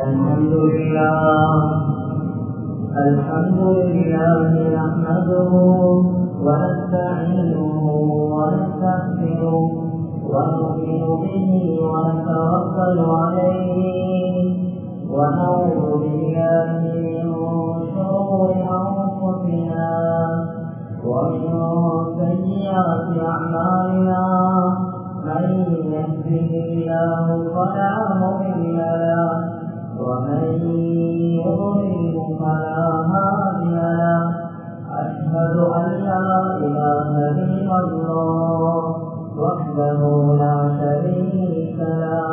الحمد لله الحمد لله نحمده ونستعينه ونستغفره ونؤمن به ونتوكل عليه ونعوذ بالله من شرور انفسنا ومن سيئات اعمالنا من يهده الله فلا مضل له ومن يضلل فلا هادي له أشهد أن لا إله إلا الله وحده لا شريك له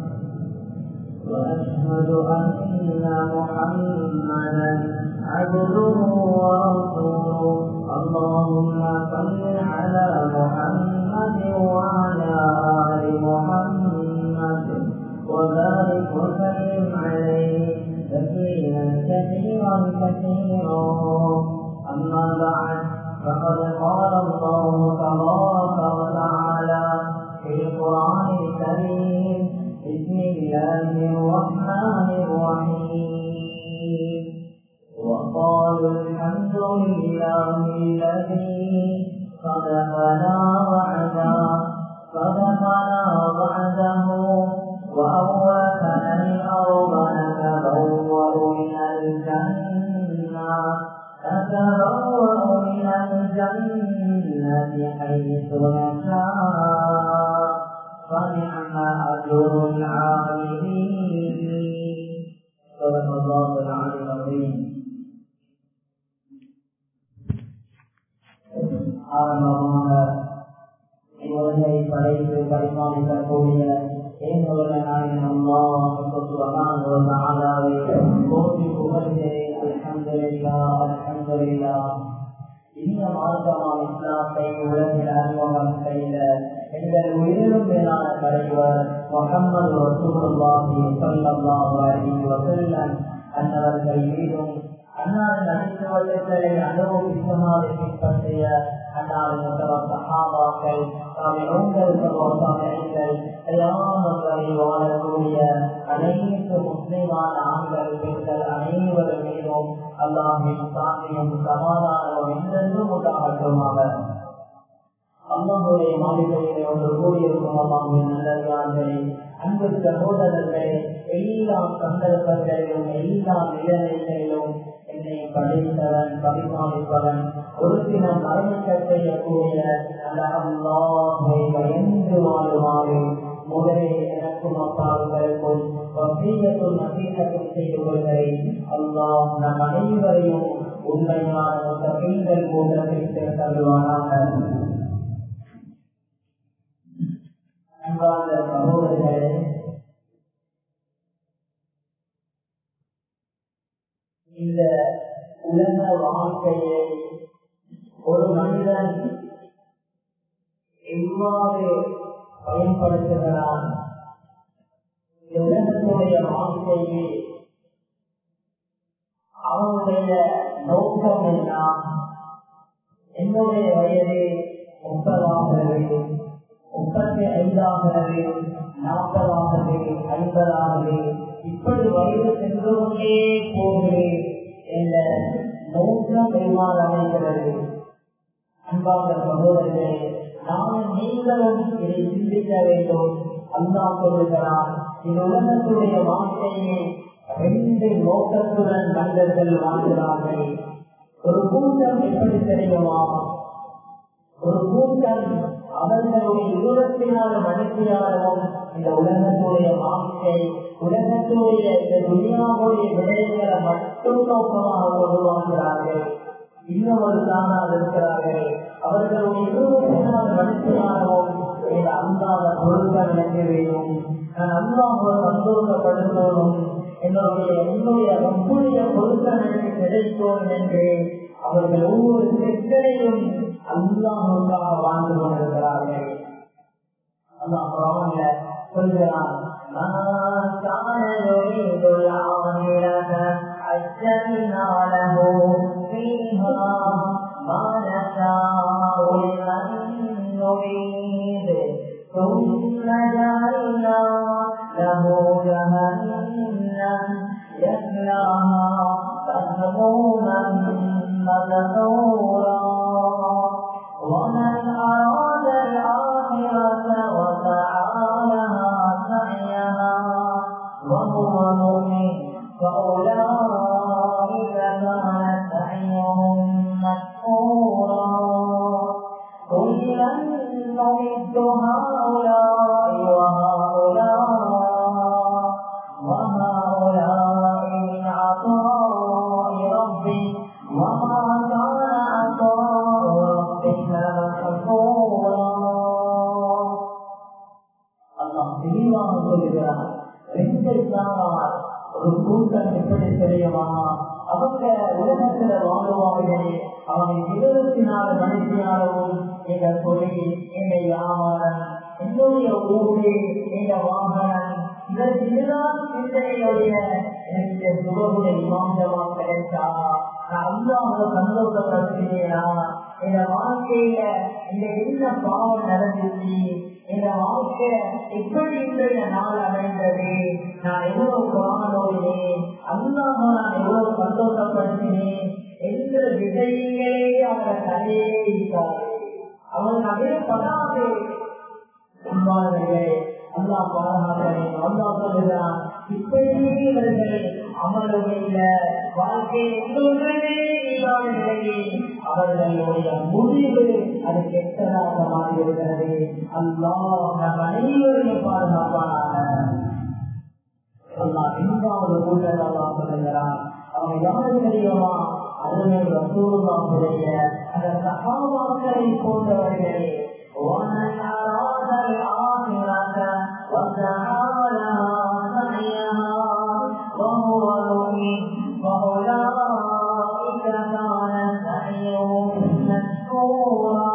وأشهد أن محمدا عبده ورسوله اللهم صل على محمد وعلى آل محمد وبارك وسلم عليه تسليما كثيرا كثيرا أما بعد فقد قال الله تبارك وتعالى في القرآن الكريم بسم الله الرحمن الرحيم وقالوا الحمد لله الذي صدقنا وعدا صدقنا وعده وأورثنا الأرض نتبوأ من الجنة نتبوأ من الجنة حيث نشاء فنعم أجر العاملين صدق الله العلي العظيم ஆரம்பமாக இவ்வுலகை படைத்து பரிமாறிக்கக்கூடிய ஏனுள்ள நாயன் அல்லாஹ் சுபஹானஹு வ தஆலாவை போற்றி புகழ்கிறேன் அல்ஹம்துலில்லாஹ் அல்ஹம்துலில்லாஹ் இந்த மார்க்கமான இஸ்லாத்தை உலகில் அறிமுகம் செய்த எங்கள் உயிரிலும் மேலான தலைவர் முகமது ரசூலுல்லாஹி ஸல்லல்லாஹு அலைஹி வஸல்லம் அன்னவர்கள் மீதும் அன்னாரின் அனைத்து வல்லங்களை அனுபவிக்குமாறு பின்பற்றிய அன்னாரின் முதல் சஹாபாக்கள் தாமிகள் சகோதரர்கள் எல்லாமக்களை வாழக்கூடிய அனைத்து முஸ்லிமான ஆண்கள் பெண்கள் அனைவரும் மீதும் அல்லாஹின் சாந்தியும் சமாதானமும் என்றென்றும் உண்டாகட்டுமாக அல்லாஹுடைய மாநிலத்திலே ஒன்று கூடியிருக்கும் அல்லாஹின் நல்லதார்களே அன்பு சகோதரர்களே எல்லா சந்தர்ப்பங்களிலும் எல்லா நிலைமைகளிலும் என்னை படைத்தவன் பரிமாணிப்பவன் ஒரு சில மரணத்தை செய்யக்கூடிய அந்த அல்லாஹை பயந்து வாழுமாறு முதலே எனக்கும் அப்பாவுகளுக்கும் வசீகத்தும் நசீகத்தும் செய்து கொள்கிறேன் அல்லாஹ் நம் அனைவரையும் உண்மையான பெண்கள் கூட்டத்தில் சேர்த்தருவானாக அன்பார்ந்த சகோதரர்களே இந்த உலக வாழ்க்கையை ஒரு மனிதன் எவ்வாறு பயன்படுத்துகிறான் இந்த உலகத்துடைய வாழ்க்கையை அவனுடைய நோக்கம் எல்லாம் என்னுடைய வயது முப்பதாகிறது முப்பத்தி ஐந்தாகிறது நாற்பதாகிறது ஐம்பதாகிறது இப்படி வயது சென்று கொண்டே போகிறேன் என்ற நோக்கம் பெருமாள் அமைகிறது அன்பாக சகோதரர்களே நானும் நீங்களும் இதை சிந்திக்க வேண்டும் அல்லா சொல்லுகிறான் இந்த உலகத்துடைய வாழ்க்கையை ரெண்டு நோக்கத்துடன் மனிதர்கள் வாழ்கிறார்கள் ஒரு கூட்டம் எப்படி தெரியுமா ஒரு கூட்டம் அவர்களுடைய இருபத்தினால மனுஷியாலும் இந்த உலகத்துடைய வாழ்க்கை உலகத்துடைய இந்த துணியாவுடைய விடயங்களை மட்டும் நோக்கமாக கொண்டு வாழ்கிறார்கள் இன்னொரு தானாக இருக்கிறார்கள் அவர்களுடைய இருபத்தினால மனுஷியாலும் அன்பான பொருட்கள் நினைக்க வேண்டும் நான் அன்பாக சந்தோஷப்படுத்தணும் என்னுடைய என்னுடைய ரப்புடைய பொருட்கள் எனக்கு கிடைக்கும் என்று அவர்கள் ஒவ்வொரு செக்கரையும் அல்லாஹுக்காக வாழ்ந்து கொண்டிருக்கிறார்கள் அல்லாஹ் குரான்ல சொல்கிறான் ما كان يريد العاملة عجلنا له فيها ما نشاء لمن نريد ثم جعلنا له جهنم يصلاها مذموما مدحورا ومن أراد الآخرة وسعى لها سعيها وهو مؤمن فأولئك كان سعيهم مشكورا كلا نمد هؤلاء وهؤلاء وهؤلاء من عطاء ربي وما كان عطاء ربك محظورا அல்லாஹ் தெளிவாக சொல்லுகிறார் பெண்களுக்கானால் ஒரு கூட்டம் எப்படி தெரியுமா அவங்க உலகத்துல வாழ்வார்களே அவனை இருபத்தி நாலு மணித்தினாலும் எங்க தொழில் எங்க வியாபாரம் என்னுடைய ஊரு எங்க வாகனம் இதற்கு இதுதான் சிந்தனையுடைய எனக்கு சுகமுடைய இமாஞ்சமா கிடைச்சா நான் அல்லாஹ் சந்தோஷப்படுத்தினேனா என் வாழ்க்கையில இந்த என்ன பாவம் நடந்துச்சு இந்த வாழ்க்கை எப்படி இன்றைய நாள் அமைந்தது நான் எவ்வளவு குரானோடினேன் அல்லாம நான் எவ்வளவு சந்தோஷப்படுத்தினேன் என்ற விதைகளே அவர தலையே இருக்காது அவன் நகைப்படாது அன்பானவர்களே அல்லா பாராட்டேன் அல்லா சொல்லுகிறான் இப்படியே இவர்கள் அமலுடைய வாழ்க்கை எந்தொன்றுமே இல்லாத நிலையில் அவர்களுடைய முடிவு அது கெட்டதாக மாறியிருக்கிறது அல்லாஹ் நம் அனைவரையும் பாதுகாப்பானாக அல்லாஹ் இரண்டாவது கூட்டத்தை அல்லாஹ் சொல்லுகிறான் அவன் யாரு தெரியுமா அதுவே ரசூலுல்லாஹுடைய அந்த சகாபாக்களை போன்றவர்களே ومن أراد الآخرة وسعى لها سعيها وهو مؤمن فأولئك كان سعيهم مشكورا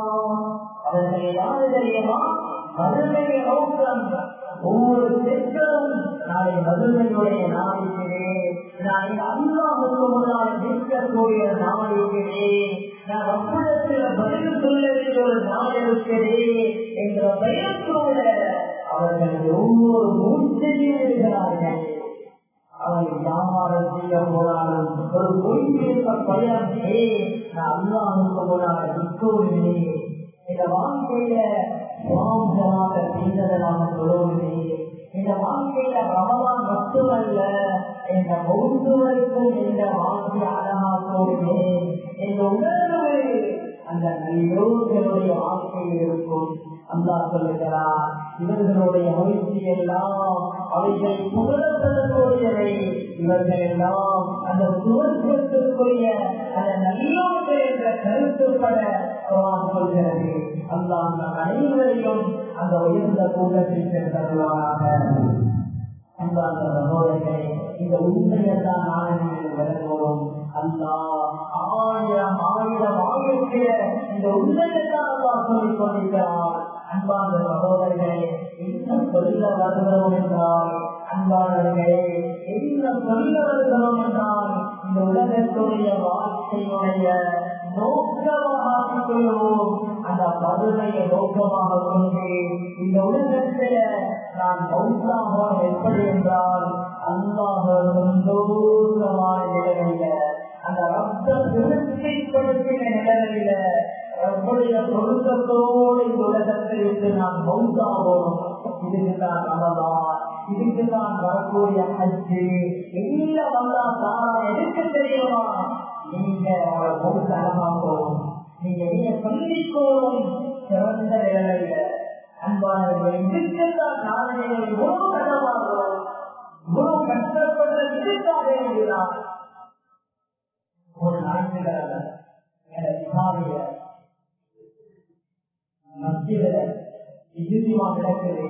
அவர்கள் யாரு தெரியுமா மதுமை நோக்கம் ஒவ்வொரு பெற்றோரும் நாளை மதுமையுடைய நாளிலே நாளை அல்லாவுக்கு முன்னால் நிற்கக்கூடிய நாளிலே நான் அப்படத்தில் பதில் சொல்ல வேண்டிய ஒரு நாள் இருக்கிறேன் என்ற பயத்தோட அவர்கள் ஒவ்வொரு மூச்சையும் இருக்கிறார்கள் அவர்கள் வியாபாரம் செய்ய போனாலும் ஒரு பொய் பேச பயம் நான் அல்லாவுக்கு முன்னால் நிற்கவில்லை இந்த வாழ்க்கையில சுவாமிகளாக செய்ததாக சொல்லுவதே இந்த வாழ்க்கையில ரமலான் மட்டுமல்ல இந்த மௌத்து வரைக்கும் இந்த வாழ்க்கை அழகாக்கோடுமே இந்த உணர்வு அந்த நல்லோர்களுடைய வாழ்க்கையில் இருக்கும் அல்லா சொல்லுகிறார் இவர்களுடைய மகிழ்ச்சி எல்லாம் அவைகளை புகழப்படக்கூடியவை இவர்கள் எல்லாம் அந்த சுவர்க்கத்திற்குரிய அந்த நல்லோர்கள் என்ற கருத்துப்பட சொல்கிறது அல்லா அந்த அனைவரையும் அந்த உயர்ந்த கூட்டத்தில் சேர்ந்தவர்களாக அன்பார்ந்த சகோதரர்களே இந்த உண்மையெல்லாம் நாடுகளில் விளங்குவோம் அல்லா ஆயிரம் ஆயிரம் ஆயிரத்திய இந்த உண்மையெல்லாம் அல்லா சொல்லிக் கொண்டிருக்கிறார் அன்பார்ந்த சகோதரர்களே என்ன சொல்ல வருகிறோம் என்றால் அன்பாளர்களே என்ன சொல்ல வருகிறோம் என்றால் இந்த உலகத்துடைய வாழ்க்கையுடைய நோக்கமாக கொள்வோம் அந்த மதுரையை நோக்கமாக கொண்டு இந்த உலகத்தில நான் மௌசாக எப்படி என்றால் அல்லாஹ் சந்தோஷமான நிலையில அந்த ரத்த திருப்திப்படுத்தின நிலையில நம்முடைய பொருத்தத்தோடு இந்த உலகத்தில் இருந்து நான் மௌசாகணும் இதுக்குதான் ரமதான் இதுக்குதான் வரக்கூடிய ஹஜ்ஜு எல்லாம் அல்லா தாரா எதுக்கு தெரியுமா நீங்க அவரை மௌச அழகாக்கணும் நீங்க நீங்க சந்திக்கணும் சிறந்த நிலையில அன்பானவர்கள் இதுக்குதான் நாளைய இவ்வளவு கனவாகிறோம் இவ்வளவு கஷ்டப்படுற இதுக்காக வேண்டியதான் ஒரு ஞாயிற்றுக்கிழமை இஸ்லாமிய மத்தியில இறுதிமா கிடக்குது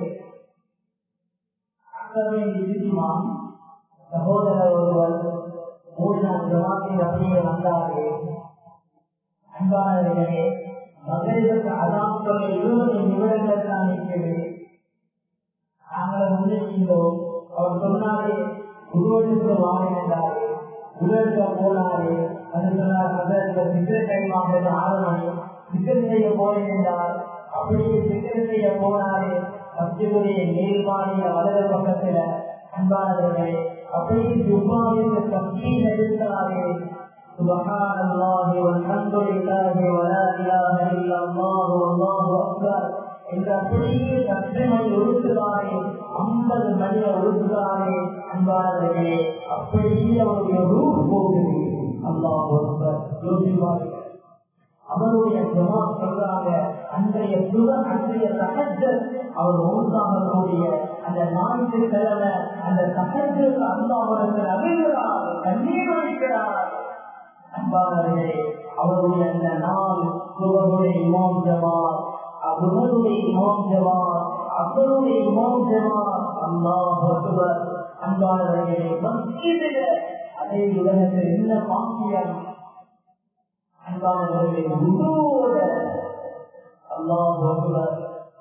அக்கவே இறுதிமா சகோதரர் ஒருவர் மூணு நாள் ஜமாத்தின் அப்படியே வந்தாரு அன்பானவர்களே மகளிருக்கு அதான் சொல்ல இருபது நிமிடங்கள் தான் இருக்கிறது நாங்கள் வந்து இருந்தோம் அவர் சொன்னாரு குருவனுக்கு வாங்கினாரு குருவனுக்கு போனாரு அது சொன்னார் மகளிருக்கு சிக்கல் டைம் ஆகுது ஆறு மணி சிக்கல் செய்ய போறேன் என்றார் அப்படியே சிக்கல் செய்ய போனாரு மத்தியுடைய மேல்பாடிய வலது பக்கத்துல அன்பானவர்களே அப்படியே துபாயில் தப்பீன் எடுத்தாரே سبحان الله والحمد لله ولا اله الا الله والله اكبر இந்த அப்படியே தப்பினை உறுத்துகிறாரே ஐம்பது மணியை உறுத்துகிறாரே அன்பாளர்களே அப்படியே அவருடைய ரூப் போகுது அல்லாஹ் யோசிப்பார்கள் அவருடைய ஜமா சொல்றாங்க அன்றைய சுக அன்றைய சகஜர் அவர் ஒன்றாகக்கூடிய அந்த நான்கு கிழமை அந்த சகஜருக்கு அல்லாஹுடைய அழுகிறார் கண்ணீர் வடிக்கிறார் அன்பாளர்களே அவருடைய அந்த நாள் சுகருடைய இமாம் ஜமாத் அபுதருடைய இமாம் ஜமாத் அசருடைய இமாம் ஜமாத் அல்லாஹ் அக்பர் அன்பாளர்களே மஸ்ஜிதில அதே உலகத்தில் என்ன பாக்கியம் அன்பாளர்களே உருவோட அல்லாஹ் அக்பர்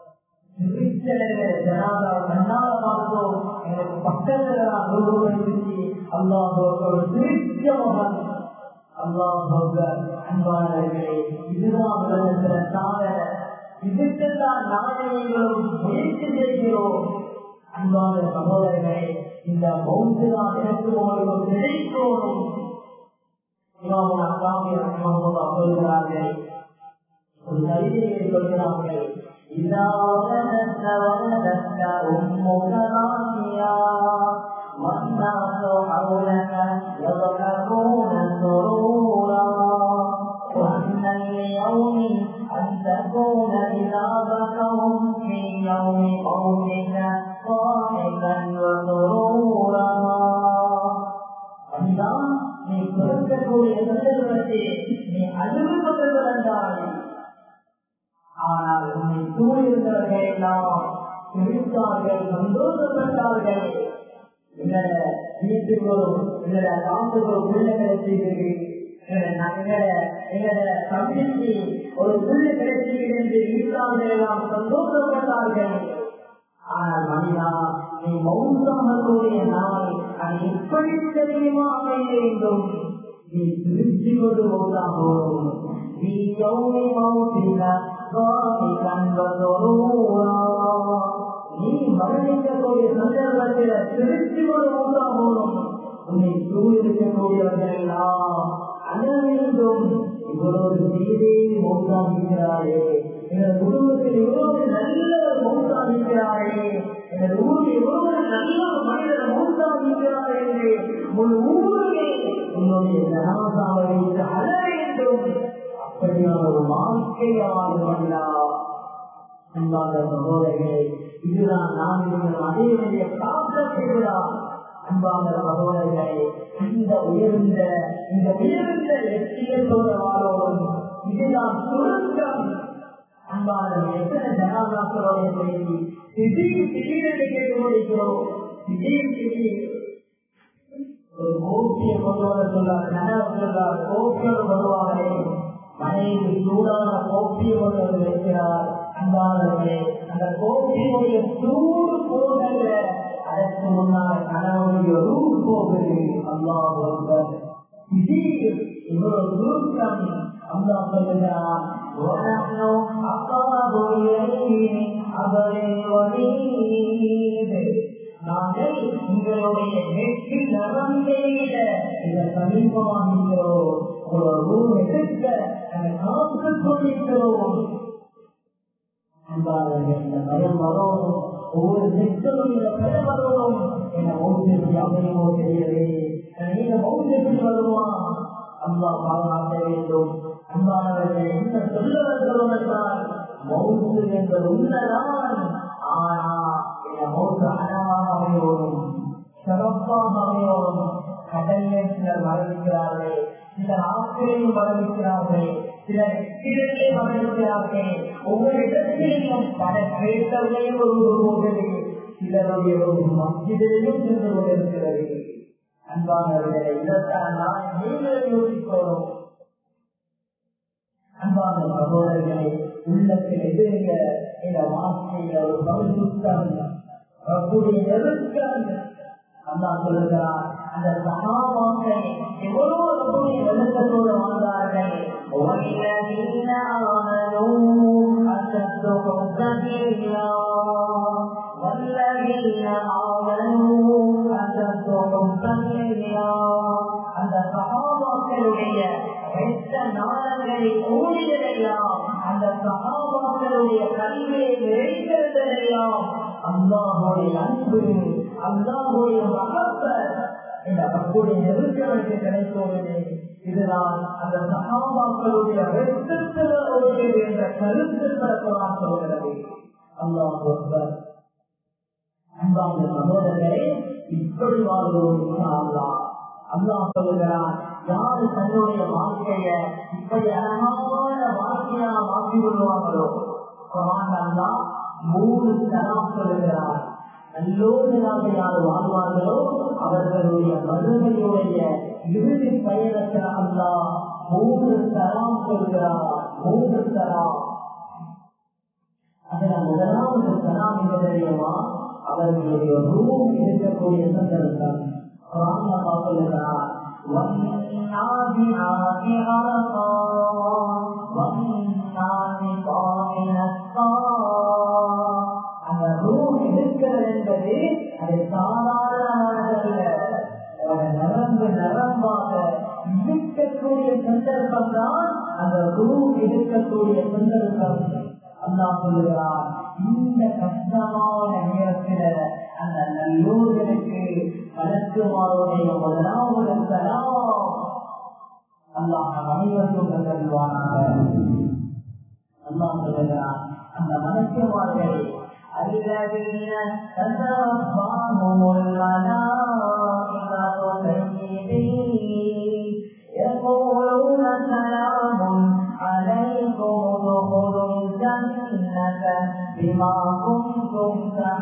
கண்ணால பார்த்தோம் எனக்கு பக்கத்துல நான் உருவப்படுத்தி அல்லாஹ் திருச்ச மகன் அன்பாளர்களே இதுதான் உலகத்துல சாதனை இதுக்குத்தான் நாணயங்களும் முயற்சி செய்கிறோம் அன்பான சகோதரர்களே இந்த பௌத்த தான் எனக்கு உங்களுக்கு கிடைக்கணும் இமாமுல் அஸ்லாமி ரஹ்மத்துல்லாஹ் சொல்கிறார்கள் ஒரு கவிதையை சொல்கிறார்கள் إذا ولدت ولدتك أمك راضيا والناس حولك يضحكون سرورا وأن اليوم أن تكون إذا بكوا في يوم قومك ضاحكا وسرورا அதுதான் நீ பிறக்கக்கூடிய சந்தர்ப்பத்தை நீ அழுகுபட்டவர்கள் ஆனால் உன்னை சூழ்நிலைகள் எல்லாம் சிரித்தார்கள் சந்தோஷப்பட்டார்கள் எங்கள வீட்டுக்கு ஒரு எங்கள காட்டுக்கு ஒரு பிள்ளைகளை செய்தீர்கள் தம்பிக்கு ஒரு புள்ளி கிடைத்தீர்கள் என்று வீட்டார்கள் எல்லாம் சந்தோஷப்பட்டார்கள் ஆனால் மனிதா நீ மௌசாகக்கூடிய நாள் அது எப்படி தெரியுமா அமைய வேண்டும் நீ திருச்சி கொண்டு மௌசாகும் நீ யௌமி மௌசிக சுவாமிகன் வசரூரா நீ மரணிக்கக்கூடிய சந்தர்ப்பத்தில் திருச்சி கொண்டு மௌசாகணும் உன்னை சூழ்நிற்கக்கூடியவர்கள் எல்லாம் அழ வேண்டும் இவ்வளவு செய்தே மௌசாகிறாரே எங்கள் குடும்பத்தில் இவ்வளவு நல்ல மௌசாகிறாரே எங்கள் ஊரில் இவ்வளவு நல்ல மனிதர் மௌசாகிறாரே என்று ஒரு ஊரிலே உன்னுடைய ஜனாதாவை வைத்து அழ வேண்டும் அப்படியான ஒரு வாழ்க்கையான அன்பான சகோதரர்களே இதுதான் நாம் நீங்கள் அடைய வேண்டிய காப்பீடுதான் அன்பான சகோதரர்களே இந்த உயர்ந்த இந்த உயர்ந்த லட்சியத்தோடு வாழோடும் இதுதான் சுருக்கம் அன்பான எத்தனை ஜனாதாக்களுடைய செய்தி திடீர் திடீரென்று கேட்டு முடிக்கிறோம் திடீர் திடீர் ஒரு கோப்பியை கொண்டு வர சொல்லார் கனவு சொல்லார் கோப்பியோடு வருவாரே மனைவி சூடான கோப்பியை கொண்டு வந்து வைக்கிறார் அன்பானவர்களே அந்த கோப்பியுடைய சூடு போகல அதற்கு முன்னால் கனவுடைய ரூ போகுது அல்லாஹ் திடீர் இவ்வளவு சுருக்கம் அல்லா சொல்லுகிறான் وَنَحْنُ أَقْرَبُ إِلَيْهِ أَبَرِ الْوَلِيدِ நாங்கள் உங்களுடைய வெற்றி நரம்பையில இத சமீபமாக இருக்கிறோம் ஒரு ரூம் எடுக்க காத்து கொண்டிருக்கிறோம் இந்த பயம் வரும் ஒவ்வொரு நெச்சலும் இந்த பயம் வரும் என மௌசேசி அமையமோ தெரியவே நீங்க மௌசேசி வருமா அம்மா பாதுகாக்க வேண்டும் அன்பானவர்கள் என்ன சொல்ல வருகிறோம் என்றால் மௌசு என்பது உண்மைதான் ஆனா இந்த மௌசு அனவாக அமையோடும் சிறப்பாக அமையோடும் கடலில் சிலர் மரணிக்கிறார்கள் சிலர் ஆசிரியையும் மரணிக்கிறார்கள் சிலர் எட்டிலே மரணிக்கிறார்கள் ஒவ்வொரு இடத்திலையும் பல கேட்டவர்களையும் ஒரு போகிறது சிலருடைய ஒரு மத்தியிலையும் சென்று கொண்டிருக்கிறது அன்பானவர்களை இதற்கான நான் நீங்கள் யோசிக்கணும் அன்பான சகோதரர்களை உள்ளத்தில் எதிர்க்க இந்த வார்த்தையில ஒரு பரிசுத்தம் ரப்புடைய நெருக்கம் அல்லா சொல்லுகிறார் அந்த சகாபாக்கள் எவ்வளவு ரப்புடைய நெருக்கத்தோடு வாழ்ந்தார்கள் والذين آمنوا أشد حبا لله والذين آمنوا أشد حبا அந்த சகாபாக்களுடைய எத்த நாளங்களை ஓடியதெல்லாம் அந்த சகாபாக்களுடைய கல்வியை நிறைந்ததெல்லாம் அல்லாஹுடைய அன்பு அல்லாஹுடைய மகப்பர் இந்த பக்குடைய நெருக்கடிக்கு கிடைத்தோடு இதுதான் அந்த சகாபாக்களுடைய வெற்றத்திலோடு என்ற கருத்து பிறப்பான் சொல்கிறது அல்லாஹ் அன்பான சகோதரர்களே இப்படி வாழ்வோம் அல்லாஹ் அல்லாஹ் சொல்லுகிறான் யாரு தன்னுடைய வாழ்க்கைய இப்படி அழகான வாழ்க்கையா மாற்றி கொள்வாங்களோ அல்லா மூணு தரம் சொல்லுகிறார் நல்லோர்களாக யார் வாழ்வார்களோ அவர்களுடைய மதுமையுடைய இறுதி பயணத்தில் அல்லா மூன்று தரம் சொல்கிறார் மூன்று தரம் அதுல முதலாவது தரம் என்ன தெரியுமா அவர்களுடைய ரூம் இருக்கக்கூடிய சந்தர்ப்பம் சொல்லுகிறார் والنازعات غرقا والناشطات نشطا அந்த ரூம் இருக்கிறது என்பது அது சாதாரணமானதல்ல நரம்பு நரம்பாக இருக்கக்கூடிய சந்தர்ப்பம் தான் அந்த ரூம் இருக்கக்கூடிய சந்தர்ப்பம் அல்லா சொல்லுகிறார் இந்த கஷ்டமான நேரத்தில் அந்த நல்லூர்களுக்கு கலக்குமாருடைய முதலாவது தலாம் அல்லாஹ் அனைவருக்கும் கல்வானாக அல்லாஹ் சொல்லுகிறார் அந்த மனக்குமார்கள் الذين تتوفاهم الملائكة طيبين يقولون سلام عليكم ادخلوا الجنة بما كنتم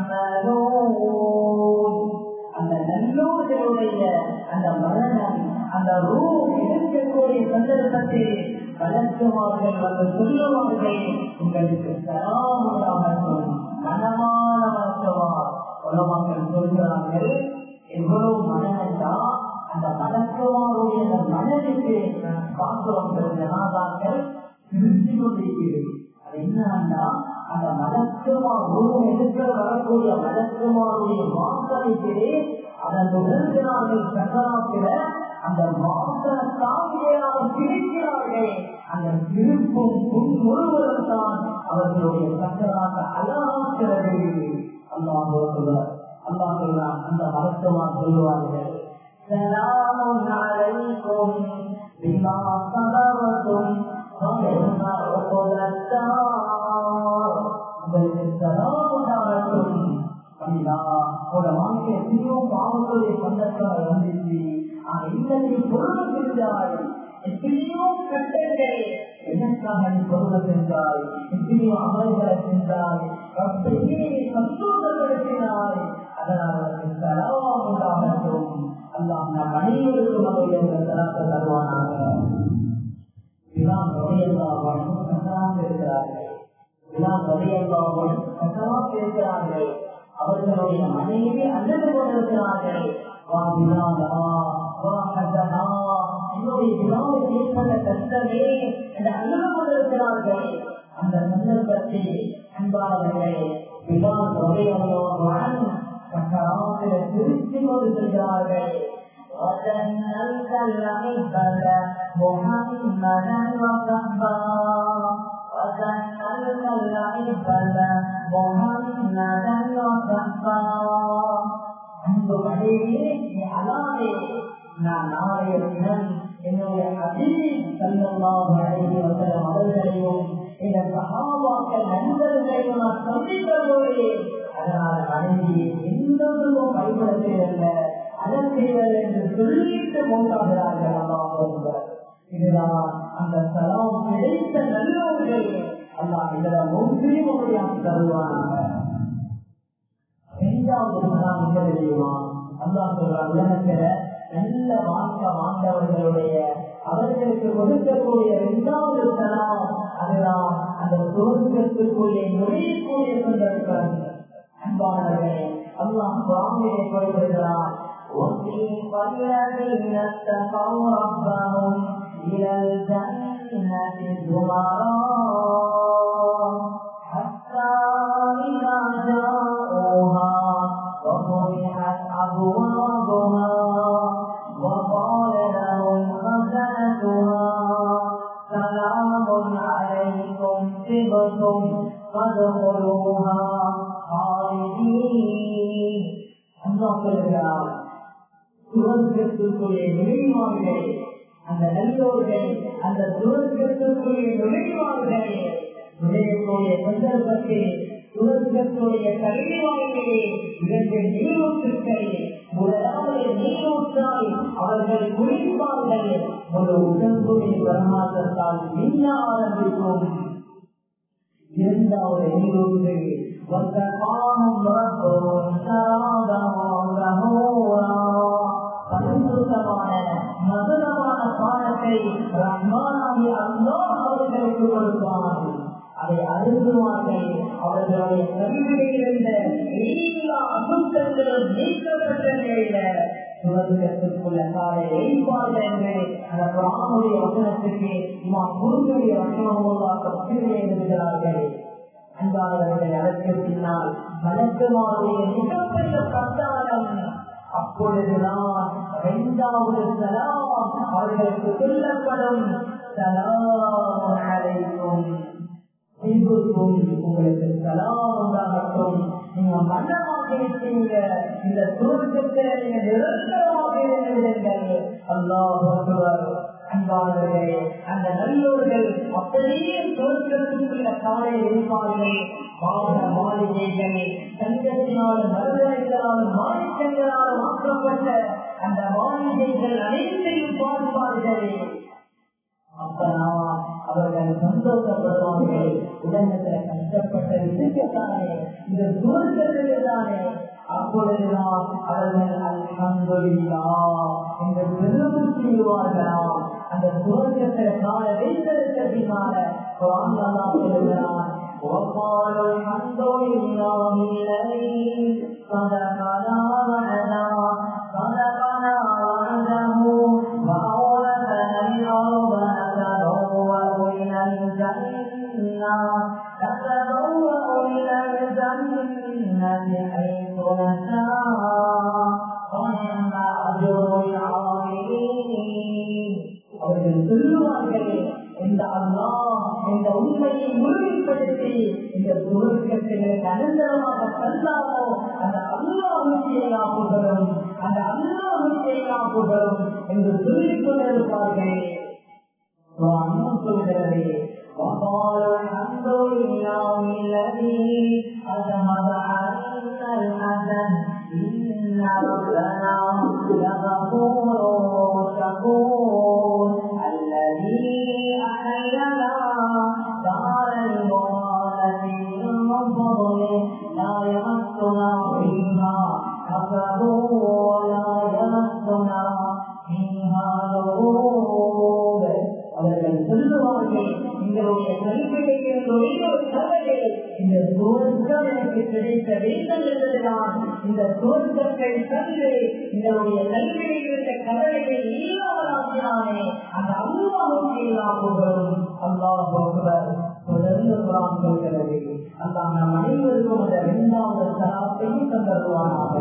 تعملون அந்த நல்லூர்களுடைய அந்த மரணம் அந்த ரூ இருக்கக்கூடிய சந்தர்ப்பத்தில் வளர்க்குமார்கள் வந்து சொல்லுவார்கள் உங்களுக்கு தராமலாகட்டும் கனமான மருத்துவார் உலகங்கள் சொல்கிறார்கள் எவ்வளவு மனதா அந்த மலக்குமாருடைய அந்த மனதுக்கு பார்க்கிறோம் ஜனாதாக்கள் திருச்சி கொண்டிருக்கிறது அது என்னன்னா அந்த மலக்குமார் உருவம் எடுக்க வரக்கூடிய மலக்குமாருடைய வாசனைக்கு அதன் உணர்கிறார்கள் சக்கராத்திர அந்த வாசன தாங்கியாக பிரிக்கிறார்கள் அந்த திருப்பும் புன் முழுவதும் தான் அவர்களுடைய சக்கராக அழகாக்கிறது அல்லாஹ் சொல்வார் அல்லாஹ் சொல்றான் அந்த மருத்துவம் சொல்லுவார்கள் سلام عليكم بما صبرتم فنعم عقب الدار உங்களுக்கு சலாம் உண்டாகட்டும் அப்படின்னா உங்களோட வாழ்க்கை எத்தனையோ பாவங்களுடைய சந்தர்ப்பங்கள் வந்துச்சு ஆனா இன்னைக்கு பொருள் செஞ்சாய் எத்தனையோ கட்டங்கள் எனக்காக நீ பொருள் சென்றாய் எத்தனையோ அமல்களை சென்றாய் அப்படியே சந்தோஷப்படுத்தினாய் அதனால் சலாம் உண்டாகட்டும் அல்லாம் நம் அனைவருக்கும் நம்முடைய தரத்தை தருவானாக இதான் வகையெல்லாம் சக்கராக இருக்கிறார்கள் இதான் வகையெல்லாம் சக்கராக இருக்கிறார்கள் அவர்களுடைய மனைவி அல்லது கொண்டிருக்கிறார்கள் வா வினாதா வா கதனா என்னுடைய வினாவுக்கு ஏற்பட்ட கஷ்டமே என்று அல்லது கொண்டிருக்கிறார்கள் அந்த சந்தர்ப்பத்தில் அன்பாளர்களே விவான் வகையெல்லாம் சக்கராக திருச்சி கொண்டு செல்கிறார்கள் وجنلت العبد محمدا وصحبا وجنلت العبد محمدا وصحبا அன்பு மனைவியே நீ அழாதே நான் நாளைய தினம் என்னுடைய ஹபீப் சல்லல்லாஹு அலைஹி வஸல்லம் அவர்களையும் இந்த சஹாபாக்கள் நண்பர்களையும் நான் சந்திக்க போகிறேன் அதனால் மனைவி எந்த ஒன்றும் பயன்படுத்தவில்லை அதற்கிறல் என்று சொல்லிட்டு மூன்றாகிறார்கள் அல்லாஹ் இதுதான் அந்த சலாம் கிடைத்த நல்லவர்கள் அல்லாஹ் இதெல்லாம் முற்றிலும் அப்படியாக தருவானாங்க இரண்டாவது சலாம் என்ன தெரியுமா அல்லாஹ் சொல்றார் உலகத்துல நல்ல வாழ்க்கை வாழ்ந்தவர்களுடைய அவர்களுக்கு கொடுக்கக்கூடிய இரண்டாவது சலாம் அதுதான் அந்த சுதந்திரத்திற்குள்ளே நுழையக்கூடிய சந்தர்ப்பம் அன்பானவர்களே அல்லாஹ் சுவாமியை குறிப்பிடுகிறார் وسيق الذين اتقوا ربهم إلى الجنة زمرا حتى إذا جاءوها وفتحت أبوابها فادخلوها خالدين அல்லாஹ் சொல்கிறார் சுவர்க்கத்திற்குள்ளே நுழைவார்கள் அந்த நல்லோர்கள் அந்த சுவர்க்கத்திற்குள்ளே நுழைவார்கள் நுழையக்கூடிய சந்தர்ப்பத்தில் சுவர்க்கத்துடைய கல்விவாயிலே இரண்டு நீரூற்றுக்கள் முதலாவது நீரூற்றால் அவர்கள் குளிப்பார்கள் ஒரு உடம்புடைய பிரமாசத்தால் மின்ன ஆரம்பிக்கும் இரண்டாவது நீரூற்று وَسَقَاهُمْ رَبُّهُمْ شَرَابًا طَهُورًا பரிசுத்தமான மதுரமான பானத்தை ரஹ்மானாகி அல்லாஹ் அவர்களுக்கு கொடுப்பார் அதை அருந்துவார்கள் அவர்களுடைய கல்வியில் இருந்த எல்லா அசுத்தங்களும் நீக்கப்பட்ட நிலையில சுவர்க்கத்திற்குள்ள காலை வைப்பார்கள் என்று அந்த பிராமுடைய வசனத்துக்கு இமாம் குருடைய வசனமாக எழுதுகிறார்கள் அன்பானவர்கள் அதற்கு பின்னால் வழக்கமாவுடைய மிகப்பெரிய பட்டாளம் அப்பொழுதுதான் இரண்டாவது சலாம் அவர்களுக்கு சொல்லப்படும் சலாம் அழைக்கும் தீபுக்கும் உங்களுக்கு சலாம் உண்டாகட்டும் நீங்க மன்னமாக இருக்கீங்க இந்த சுருக்கத்தில் நீங்க நிரந்தரமாக இருந்தீர்கள் அல்லாஹ் அன்பாளர்களே அந்த நல்லோர்கள் அப்படியே சுருக்கத்துக்குள்ள காலை இருப்பார்கள் வாகன மாளிகைகள் தங்கத்தினாலும் மருதனைகளாலும் மாணிக்கங்களாலும் ஆக்கப்பட்ட அந்த மாளிகைகள் அனைத்தையும் பார்ப்பார்கள் அப்பதான் அவர்கள் சந்தோஷப்படுவார்கள் உலகத்துல கஷ்டப்பட்ட விஷயத்தானே இந்த சுருக்கத்தில் தானே அப்பொழுதுதான் அவர்கள் அல்ஹம்துலில்லா என்று பெருமை செய்வார்களாம் அந்த சுருக்கத்தில் கால வைத்ததற்கு பின்னால குரான் அல்லாஹ் சொல்கிறான் وقالوا الحمد لله الذي صدقنا وعدا صدقنا وعده وأورثنا الأرض نتبوأ من الجنة نتبوأ من الجنة حيث نشاء ونعم أجر العاملين அவர்கள் சொல்லுவார்கள் இந்த அல்லா இந்த உண்மையை உறுதிப்படுத்தி இந்த சுருக்கத்திற்கு அனந்தரமாக தந்தாரோ அந்த அல்லாவுக்கு எல்லா புகழும் அந்த அல்லாவுக்கு எல்லா புகழும் என்று சொல்லிக் கொண்டிருப்பார்கள் சொல்கிறது وقالوا الحمد لله الذي أذهب عنا الحزن إن ربنا لغفور شكور الذي أحيانا دار المبارك من فضله لا يمسنا فيها حسد ولا يمسنا فيها لغوب அவர்கள் சொல்லுவார்கள் எங்களுடைய கல்வியில் ஒரே ஒரு கவலை இந்த சுவர்க்கம் எனக்கு கிடைக்க வேண்டும் என்பதுதான் இந்த சுவர்க்கத்தை தந்து எங்களுடைய கல்வியில் இருந்த கவலையை இல்லாமலாகினானே அந்த அல்லாவுக்கு இல்லாமலும் அல்லாஹ் தொடர்ந்து குரான் சொல்கிறது அந்த நம் அனைவருக்கும் அந்த இரண்டாவது தராத்தையும் தந்தருவானாக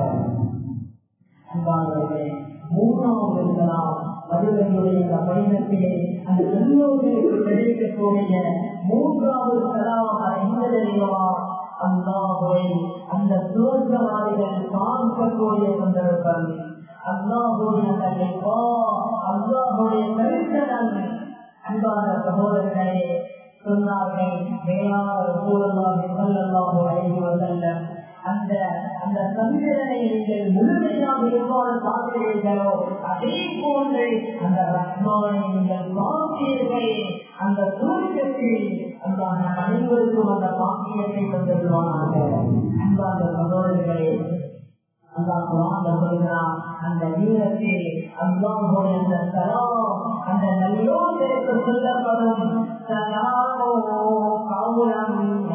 அன்பானவர்களே மூன்றாவது இருக்கலாம் மனிதனுடைய இந்த பயணத்திலே அந்த எல்லோருக்கு கிடைக்கக்கூடிய மூன்றாவது கலாவாக என்ன தெரியுமா அல்லாஹுவை அந்த சுவர்க்கவாதிகள் பார்க்கக்கூடிய சந்தர்ப்பம் அல்லாஹுடைய தலைப்பா அல்லாஹுடைய தரிசனம் அன்பான சகோதரர்களே சொன்னார்கள் மேலாளர் சூழலாக சொல்லல்லாஹு அழைத்து வந்தல்ல அந்த அந்த சந்திரனை நீங்கள் முழுமையாக எவ்வாறு பார்க்கிறீர்களோ அதே போன்று அந்த ரத்மாவை நீங்கள் பார்த்தீர்கள் அந்த சூரியத்தில் அந்த அனைவருக்கும் அந்த பாக்கியத்தை தந்துள்ளானாக அன்பான சகோதரர்களே அல்லாஹ் குரான்ல சொல்கிறான் அந்த வீரத்தில் அல்லாஹுடைய அந்த சலாம் அந்த நல்லோர்களுக்கு சொல்லப்படும் சலாமோ கவுலம்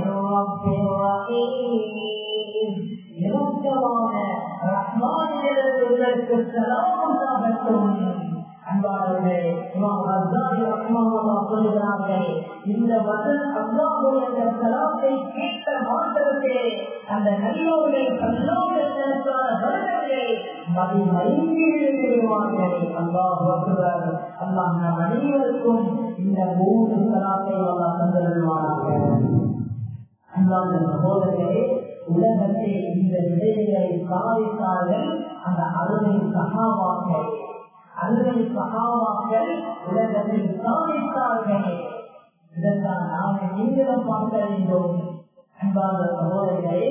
இறக்கமான ரஹ்மானியர்களுக்கு சலாம் உண்டாகட்டும் அன்பாளர்களே இமாம் ரஸ்தானி ரஹ்மானுல்லாஹ் சொல்கிறார்கள் இந்த வசன் அல்லாஹுடைய அந்த சலாத்தை கேட்ட மாத்திரத்தே அந்த நல்லோர்கள் கல்லோர்களுக்கான வருடங்களே மதி மயங்கிடுவார்கள் அல்லாஹ் வசுவர் அல்லாஹ் நம் அனைவருக்கும் இந்த மூன்று சலாத்தை அல்லாஹ் தந்திருவானாக அன்பான சகோதரர்களே உலகத்தை இந்த விடயங்களை சாதித்தார்கள் அந்த அருமை சகாவாக்கள் அருமை சகாவாக்கள் உலகத்தில் சாதித்தார்கள் இதற்கான நாங்கள் நீங்களும் பார்க்க வேண்டும் அன்பான சகோதரர்களே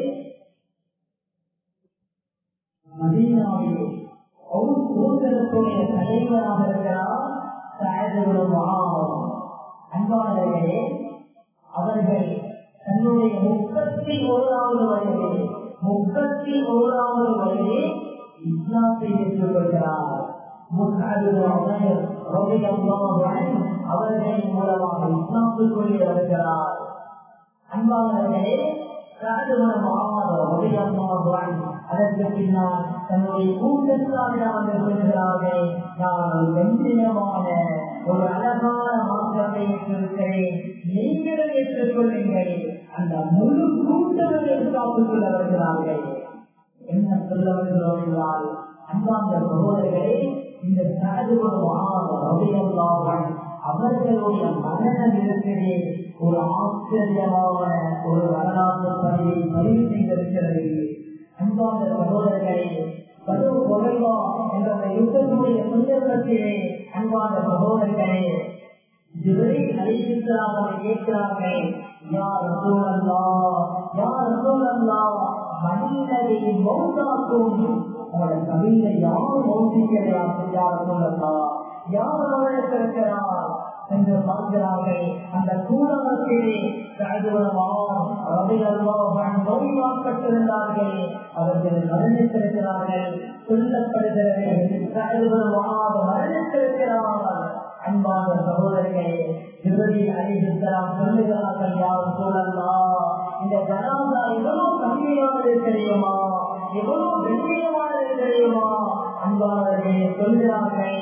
மதீனாவிலே ஊர்களுடைய தலைவராக இருக்கிறார் அன்பாளர்களே அவர்கள் தன்னுடைய முப்பத்தி ஓராவது வயதில் முப்பத்தி ஓராவது வயதில் இஸ்லாத்தை ஏற்றுக்கொள்கிறார் அவர்களின் மூலமாக இஸ்லாத்துக்குள்ளே வருகிறார் அன்பாளர்களே அதற்கு பின்னால் தன்னுடைய கூட்டத்தாரிடம் சொல்கிறார்கள் நான் வெண்ணியமான ஒரு அழகான மாற்றத்தை ஏற்றிருக்கிறேன் நீங்களும் ஏற்றுக்கொள்ளுங்கள் அந்த முழு கூட்டத்தில் காப்புக்குள்ள வருகிறார்கள் என்ன சொல்ல வருகிறோம் என்றால் அன்பாந்த சகோதரர்களே இந்த சாதுவன் அவர்களுடைய மரணம் இருக்கிறே ஒரு ஆச்சரியமான ஒரு வரலாற்று பதிவை பதிவு செய்திருக்கிறது அன்பான சகோதரர்களே பருவ குறைவா என்ற யுத்தத்துடைய சந்தர்ப்பத்திலே அன்பான சகோதரர்களே ஜிபரி அழிக்கிறார்கள் கேட்கிறார்கள் யார் சூழல்லா யார் சூழல்லா மனிதரை மௌத்தாக்கும் அவருடைய கவிதை யாரும் மௌசிக்கிறார் யார் சூழல்லா யார் அவர்களுக்கு இருக்கிறார் என்று பார்க்கிறார்கள் அந்த கூடத்திலே நோய்வாக்கப்பட்டிருந்தார்கள் அவர்கள் மரணித்திருக்கிறார்கள் சொல்லப்படுகிறது மரணித்திருக்கிறார்கள் அன்பான சகோதரர்களே இறுதி அழிவித்தலாம் சொல்லுகிறார்கள் யாரும் சொல்லலாம் இந்த ஜனாதா எவ்வளவு கம்மியானது தெரியுமா எவ்வளவு வெண்ணியமானது தெரியுமா அன்பானவர்களே சொல்கிறார்கள்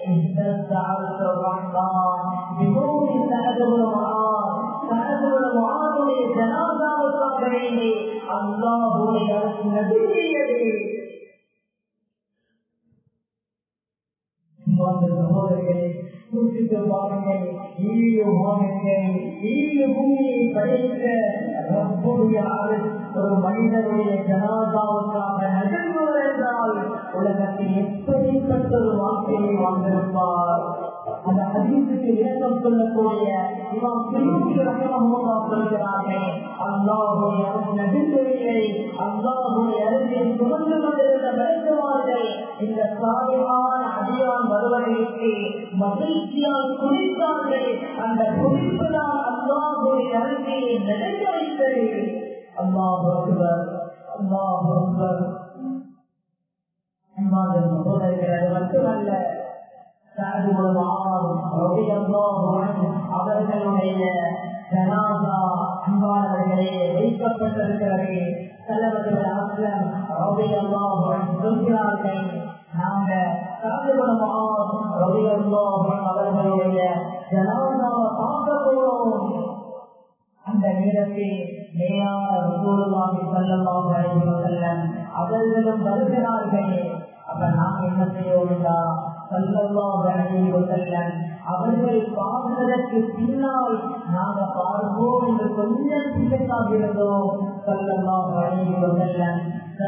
அல்லாஹுடைய நபியது சகோதரர்களே குறிப்பிட்டு பாருங்கள் ஈழு மானுங்கள் ஈழு பூமியை படைத்த ரப்புடைய ஒரு மனிதனுடைய ஜனாதாவுக்காக நகர்வு என்றால் உலகத்தில் எப்படிப்பட்ட ஒரு வாழ்க்கையை வாழ்ந்திருப்பார் அந்த அதிசுக்கு விளக்கம் சொல்லக்கூடிய இமாம் திருமதி ரகமோகா சொல்கிறார்கள் அல்லாஹுடைய நபித்துறையை அல்லாஹுடைய அருகில் சுமந்து கொண்டிருந்த நடத்துவார்கள் இந்த சாயமான அடியான் வருவதற்கு மகிழ்ச்சியால் குடித்தார்கள் அந்த குடிப்பு தான் அல்லாஹுடைய அருகில் நடக்க வைத்தது அல்லாஹ் அக்பர் அல்லாஹ் அக்பர் அன்பான சகோதரர்கள் அது மட்டுமல்ல அவர்களுடைய ஜனாதா அன்பாளர்களே வைக்கப்பட்டிருக்கிறது தலைவர்கள் அஸ்லம் ரவி அல்லாஹுடன் சொல்கிறார்கள் நாங்க ரவி அல்லாஹுடன் அவர்களுடைய ஜனாதாவை பார்க்க போறோம் அந்த நேரத்தில் நேரான ரசூலுல்லாஹி ஸல்லல்லாஹு அலைஹி வஸல்லம் அவர்களும் வருகிறார்கள் அப்ப நாம் என்ன செய்யோம்டா ஸல்லல்லாஹு அலைஹி வஸல்லம் அவர்கள் பார்ப்பதற்கு பின்னால் நாங்க பார்ப்போம் என்று கொஞ்சம் பிள்ளைக்காக இருந்தோம் ஸல்லல்லாஹு அலைஹி வஸல்லம்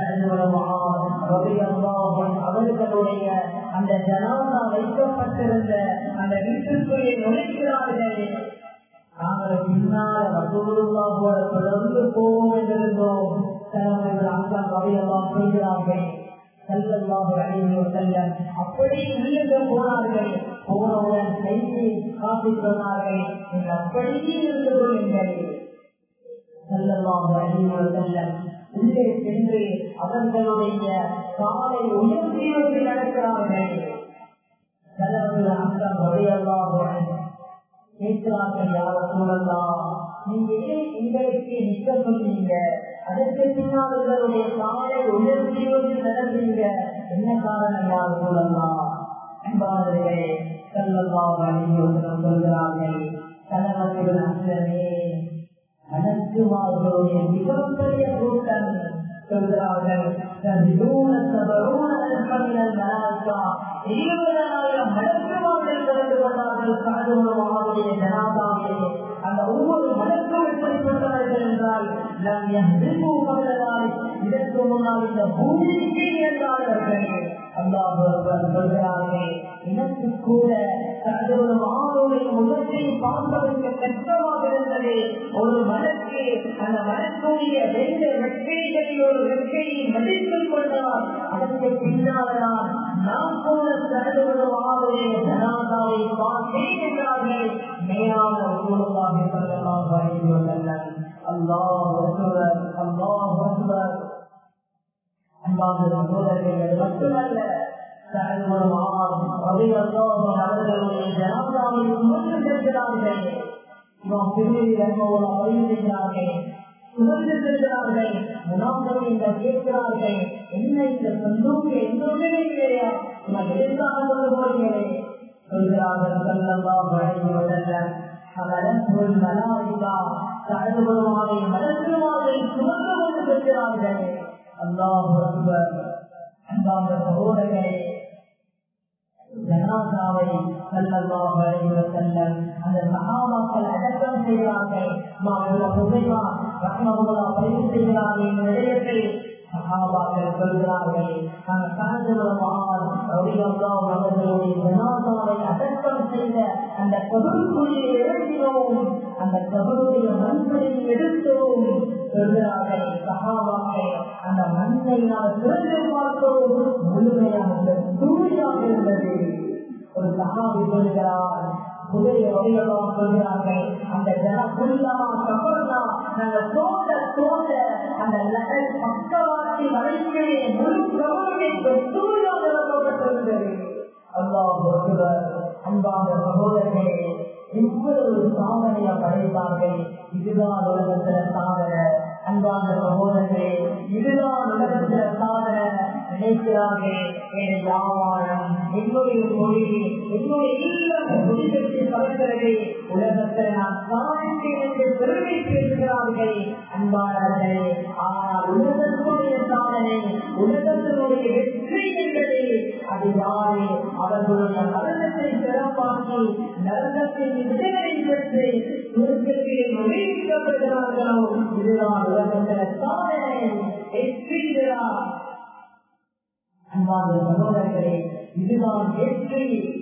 அவர்களுடைய அந்த ஜனாதா வைக்கப்பட்டிருந்த அந்த வீட்டுக்குள்ளே நுழைக்கிறார்கள் நாங்கள் பின்னால் ரசூலுல்லாஹோட தொடர்ந்து போவோம் என்றிருந்தோம் தலைவர்கள் அங்கம் அவையெல்லாம் செய்கிறார்கள் செல்லல்லாஹு அலைஹி வஸல்லம் அப்படி உள்ளே போனார்கள் போனவுடன் கையை காட்டி சொன்னார்கள் நீங்கள் அப்படியே இருந்து கொள்ளுங்கள் செல்லல்லாஹு அலைஹி வஸல்லம் உள்ளே சென்று அவர்களுடைய காலை உயர்த்தி வந்து நடக்கிறார்கள் தலைவர்கள் அங்கம் அவையெல்லாம் கேட்கிறார்கள் யார சூழலாம் நீங்க ஏன் எங்களுக்கு நிக்க சொன்னீங்க அதற்கு பின்னால் உங்களுடைய காலை உயர்த்தி வந்து நடந்தீங்க என்ன காரணம் யார சூழலாம் அன்பாளர்களே செல்லலாம் அணிவசனம் சொல்கிறார்கள் தலைவர்கள் அன்றனே அனத்துமார்களுடைய மிகப்பெரிய கூட்டம் சொல்கிறார்கள் இருபதாயிரம் மலக்குமார்கள் கலந்து கொண்டார்கள் சொன்னார்கள் சாதகமாவுடைய ஜனாதாவே அந்த ஒவ்வொரு மலக்கும் எப்படிப்பட்டவர்கள் என்றால் நாம் எதிர்ப்பு இதற்கு முன்னால் இந்த பூமிக்கு இயங்காதவர்கள் அல்லாஹ் சொல்கிறார்கள் எனக்கு கூட தனது மாணவனை முகத்தை பார்ப்பதற்கு கஷ்டமாக இருந்தது ஒரு மனக்கு அந்த மனக்குரிய ரெண்டு வெட்கைகளில் ஒரு வெட்கையை மதித்துக் கொண்டால் அதற்கு பின்னால்தான் நாம் கூட தனது மாணவனுடைய ஜனாதாவை பார்த்தேன் என்றார்கள் மேலான ஊழலாக சொல்லலாம் வரைந்துள்ளனர் அல்லாஹ் அக்பர் அல்லாஹ் அக்பர் அன்பான சகோதரர்கள் மட்டுமல்ல அவர்களுடைய ஜனாதாவை சுமந்து செல்கிறார்கள் இவன் பிரிவில் என்பவர்கள் பதிவு செய்கிறார்கள் சுமந்து செல்கிறார்கள் முனாபர்கள் கேட்கிறார்கள் என்ன இந்த சந்தோஷம் எந்தோமே இல்லையா நான் எதிர்க்காக கொண்டு போகிறேன் சொல்கிறார்கள் சல்லல்லா வழங்குவதல்ல அவர்கள் மலாரிகா தழுவுமாவை மலர்ந்துமாவை சுமந்து கொண்டு செல்கிறார்கள் அல்லாஹ் அக்பர் அன்பான சகோதரர்களே ஜனாதாவை சல்லல்லாஹு அலைஹி வஸல்லம் அந்த சஹாபாக்கள் அடக்கம் செய்கிறார்கள் மாவட்ட புகைவா ரஹ்மத்துல்லா பதிவு செய்கிறார்கள் இந்த நிலையத்தில் சஹாபாக்கள் சொல்கிறார்கள் அந்த கனதுலமால் ரலியல்லாஹு அவர்களுடைய ஜனாதாவை அடக்கம் செய்த அந்த கபருக்குள்ளே இறங்கினோம் அந்த கபருடைய மண்ணை எடுத்தோம் சொல்கிறார்கள் சகாபாக்கள் அந்த மண்ணை நாம் திறந்து பார்த்தோம் முழுமையாக தூய்மையாக இருந்தது ஒரு சகாபி சொல்கிறார் புதிய வழிகளெல்லாம் சொல்கிறார்கள் அந்த ஜனக்குள்ளமா கபர்னா நாங்கள் தோண்ட தோண்ட அந்த லகல் பக்கவாட்டி வரைக்கே முழு கவலையை தூயாக நிரப்பப்பட்டிருந்தது அல்லாஹ் அன்பான சகோதரர்களே இவ்வளவு சாதனையை படைத்தார்கள் இதுதான் உலகத்தில சாதனை அன்பான சகோதரர்களே இதுதான் உலகத்தில சாதனை நினைக்கிறார்கள் என் வியாபாரம் என்னுடைய மொழி என்னுடைய இல்லம் முடிவெற்றி பறக்கிறது உலகத்தில் நான் சாதித்தேன் என்று பெருமை பேசுகிறார்கள் அன்பாளர்களே ஆனால் உலகத்தினுடைய சாதனை உலகத்தினுடைய வெற்றி என்பது அது யாரு அவர்களுடைய மரணத்தை சிறப்பாக்கி நரகத்தின் விடுதலை பெற்று சுருக்கத்தில் நுழைவிக்கப்படுகிறார்களோ இதுதான் உலகத்தில் சாதனை வெற்றிகிறார் அன்பான சகோதரர்களே இதுதான் வெற்றி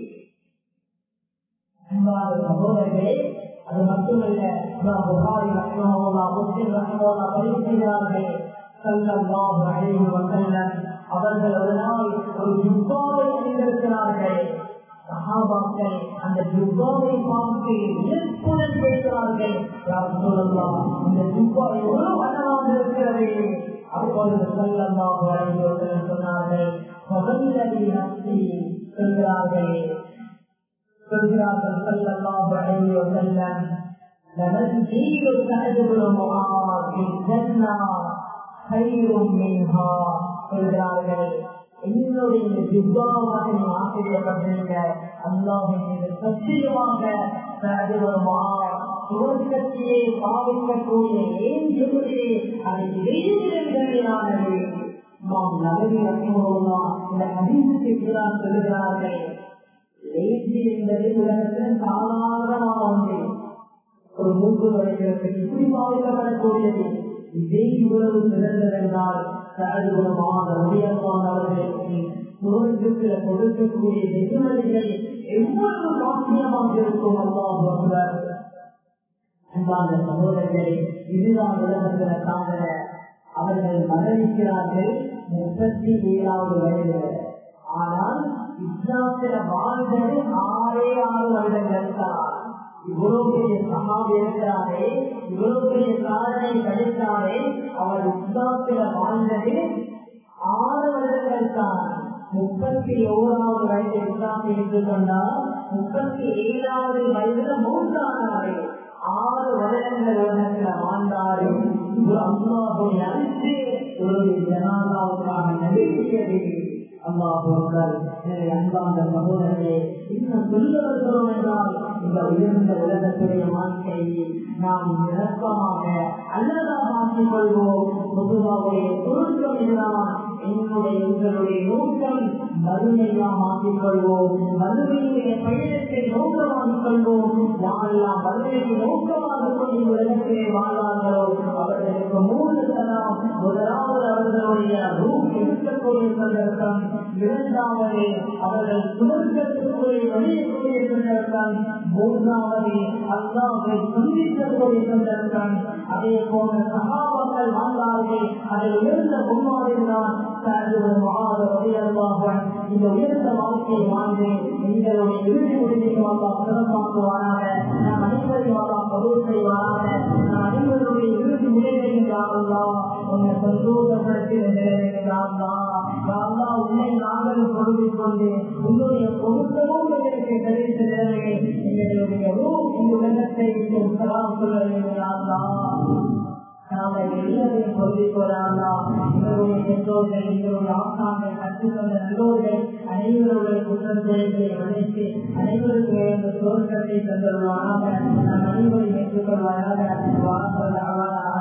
அன்பான சகோதரர்களே அது மட்டுமல்ல புகாரி ரத்னோலா முஸ்லிம் ரத்னோலா பதிவு செய்கிறார்கள் சல்லல்லாஹு அலைஹி வஸல்லம் அவர்கள் ஒரு நாள் ஒரு ஜுப்பாவை அணிந்திருக்கிறார்கள் சஹாபாக்கள் அந்த ஜுப்பாவை பார்த்து வியப்புடன் பேசுகிறார்கள் யார் சொல்லலாம் இந்த ஜுப்பா எவ்வளவு வண்ணமாக இருக்கிறது அப்பொழுது சல்லல்லாஹு அலைஹி வஸல்லம் சொன்னார்கள் பகல்லதி நப்சி சொல்கிறார்கள் சொல்கிறார்கள் சல்லல்லாஹு அலைஹி வஸல்லம் لمنزيل سعد بن معاذ في الجنة خير منها சொல்கிறார்கள் என்னுடைய இந்த ஜிப்பாவாக நீ ஆசிரியப்பட்டிருக்க அல்லாஹின் மீது சத்தியமாக சகஜமா சுவர்க்கத்திலே பாவிக்கக்கூடிய ஏன் சொல்லுதே அது இடையிலானது நாம் நலவி அனுபவமா இந்த அதிர்ச்சி சொல்லுகிறார்கள் லேசி என்பது உலகத்தில் சாதாரணமான ஒன்று ஒரு மூன்று வரைகளுக்கு இப்படி பாவிக்கப்படக்கூடியது இதே இவ்வளவு சிறந்ததென்றால் சகஜமான உயர்வானவர்களுக்கு சுவர்க்கத்தில் கொடுக்கக்கூடிய வெகுமதிகள் எவ்வளவு சாத்தியமாக இருக்கும் அல்லாஹ் அன்பான சகோதரர்களே இதுதான் உலகத்துல காணல அவர்கள் மரணிக்கிறார்கள் முப்பத்தி ஏழாவது வயது ஆனால் இஸ்லாத்தில வாழ்ந்தது ஆறே ஆறு வருடங்கள் தான் இவ்வளவு பெரிய சமாதி இருக்கிறாரே இவ்வளவு பெரிய சாதனை படித்தாரே அவர் இஸ்லாத்தில வாழ்ந்தது ஆறு வருடங்கள் தான் முப்பத்தி ஓராவது வயது இஸ்லாம் எடுத்துக்கொண்டால் முப்பத்தி ஏழாவது வயதுல மூன்றானாரே ஆறு வருடங்கள் உலகத்துல வாழ்ந்தாரு அம்மாவுடைய அரிசி ஒரு ஜனாதாவுக்கான நம்பிக்கையது அம்மாவுக்கள் எனவே அன்பான சகோதரர்களே இன்னும் சொல்லுவதற்கிறோம் என்றால் இந்த உயர்ந்த உலகத்துடைய வாழ்க்கையை நாம் நிரப்பமாக அல்லதாக ஆக்கிக் கொள்வோம் பொதுவாவுடைய சுருக்கம் இதுதான் என்னுடைய உங்களுடைய நோக்கம் மறுமையாக மாற்றிக் கொள்வோம் மறுமையுடைய பயணத்தை நோக்கமாக கொள்வோம் யாரெல்லாம் வறுமையை நோக்கமாக கொண்டு உலகத்திலே வாழ்வார்களோ அவர்களுக்கு மூன்று தரம் முதலாவது அவர்களுடைய ரூப் இருக்கக்கூடிய சந்தர்ப்பம் இரண்டாவது அவர்கள் சுமர்க்கத்துக்குரிய வழியக்கூடிய சந்தர்ப்பம் மூன்றாவது அல்லாவை சந்திக்கக்கூடிய சந்தர்ப்பம் அதே போல சகாபாக்கள் வாழ்ந்தார்கள் அதில் உயர்ந்த முன்மாதிரி தான் இந்த உயர்ந்த வாழ்க்கையை வாழ்ந்து எங்களுடைய இறுதி முடிவையும் அல்லா சிறப்பாக்குவாராக நாம் அனைவரையும் அல்லா பதிவு செய்வாராக நாம் அனைவருடைய இறுதி முடிவையும் யாருந்தா உன்னை சந்தோஷப்படுத்தி நிறைவேற்கிறார்களா யாருந்தா உன்னை நாங்களும் பொருந்தி கொண்டு உன்னுடைய பொருத்தமும் எங்களுக்கு கிடைத்த நிலைமை எங்களுடைய ரூ இந்த உலகத்தை சலாம் சொல்ல வேண்டியார்களா நாங்கள் எல்லாரையும் பொருந்திக்கொள்ளாங்களா எங்களுடைய பெற்றோர்கள் எங்களுடைய ஆசான்கள் கற்றுக்கொண்ட நல்லோர்கள் அனைவருடைய குற்றங்களை மன்னித்து அனைவருக்கு இந்த சுவர்க்கத்தை தந்துள்ளாராக நம் அனைவரையும் ஏற்றுக்கொள்வாராக வாசல்